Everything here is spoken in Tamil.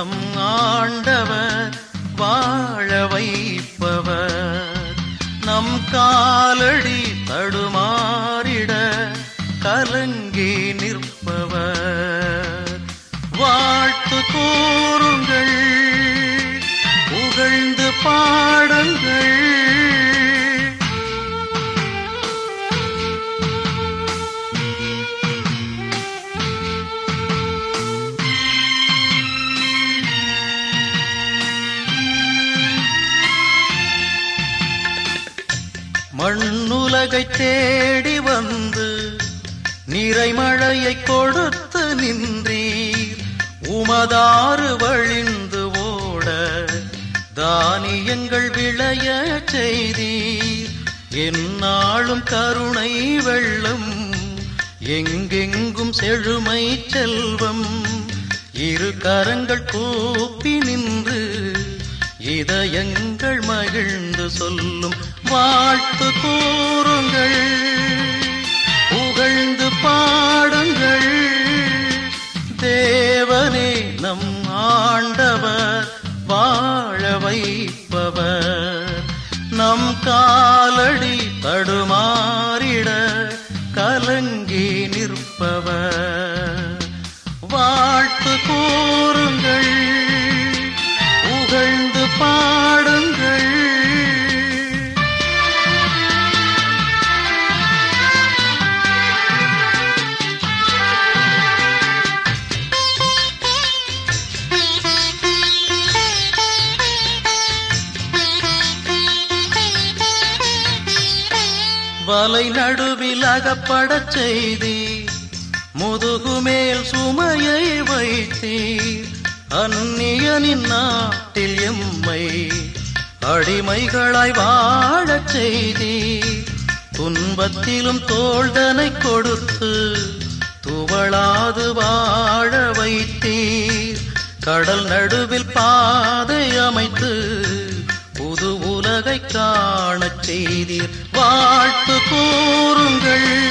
நம் ஆண்டவர் வாழ வைப்பவர் நம் காலடி தடுமாறிட கலங்கி நிற்பவர் வாழ்த்து கூறுங்கள் புகழ்ந்து பாடுங்கள் மண்ணுலகை தேடி வந்து நிறைமழையை கொடுத்து நின்றீர் உமதாறு வழிந்து ஓட தானியங்கள் விளைய செய்தீர் எந்நாளும் கருணை வெள்ளம் எங்கெங்கும் செழுமை செல்வம் இரு கரங்கள் கூப்பி நின்று இதயங்கள் மகிழ்ந்து சொல்லும் வாழ்த்து கூறுங்கள் புகழ்ந்து பாடுங்கள் தேவனே நம் ஆண்டவர் வாழ வைப்பவர் நம் காலடி தடுமாறிட கலங்கி நிற்பவர் வாழ்த்து கூறுங்கள் புகழ்ந்து பாடுங்கள் வலை நடுவில் அகப்படச் செய்தி முதுகுமேல் சுமையை வைத்தீர் அந்நியனின் நாட்டில் எம்மை அடிமைகளாய் வாழச் செய்தீர் துன்பத்திலும் தோள்தனை கொடுத்து துவளாது வாழ வைத்தீர் கடல் நடுவில் பாதை அமைத்து புது உலகை காணச் செய்தீர் வாழ்த்து கூறுங்கள்